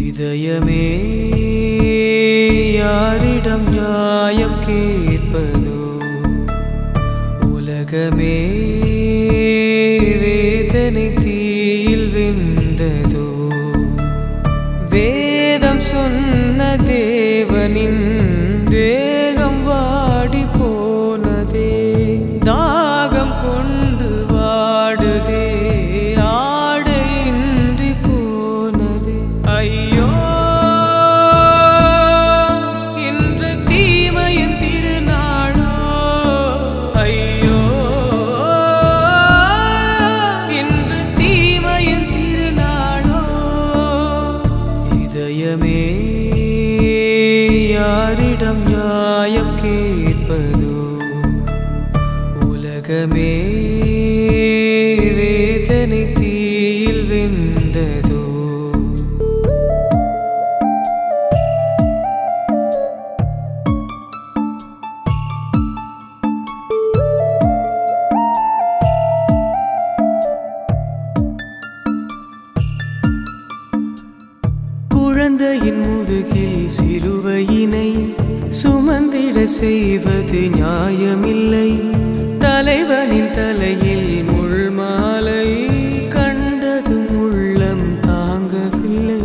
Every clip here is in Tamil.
இதயமே யாரிடம் நியாயம் கேட்பதோ உலகமே வேதனை தீயில் வெந்ததோ வேதம் சொன்ன தேவனின் தேகம் வாடி போனதே தாகம் கொண்டு வாடுதே ஆடையின்றி போனதே ஐயோ இன்று தீமையின் திருநாளோ ஐயோ இன்று தீமையின் திருநாளோ இதயமே யாரிடம் நியாயம் கேட்பதோ உலகமே வேதனை தீயில் வெந்ததோ குழந்தையின் முதுகில் சிலுவையினை சுமந்திட செய்வது நியாயமில்லை தலைவனின் தலையில் முள் மாலை கண்டதும் உள்ளம் தாங்கவில்லை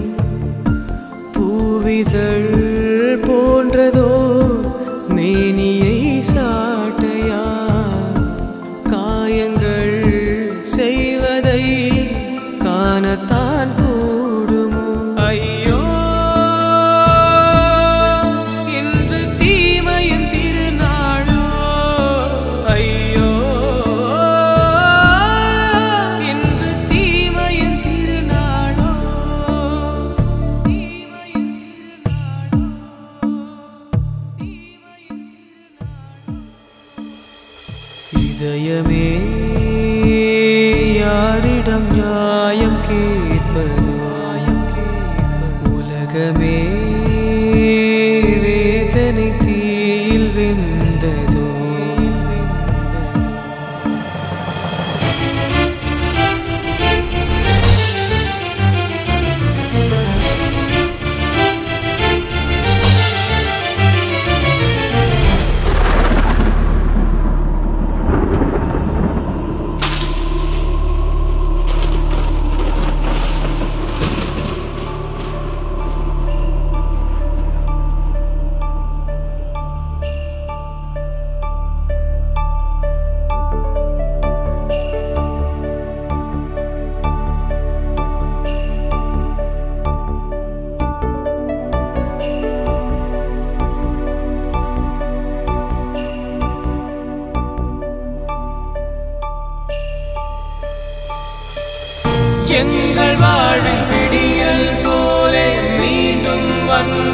பூவிதழ் போன்றதோ மேனியை சாட்டையா காயங்கள் செய்வதை காணத்தான் கூடுமோ ஐயோ இன்று தீமையின் திருநாளோ ஐயோ இன்று தீமையின் திருநாளோ தீமையின் திருநாளோ தீமையின் திருநாளோ இதயமே யாரிடம் நியாயம் கேட்பதோ உலகமே வேதனை தீயில் வெந்ததோ எங்கள் வாழும் விடியல் போலே மீண்டும் வந்த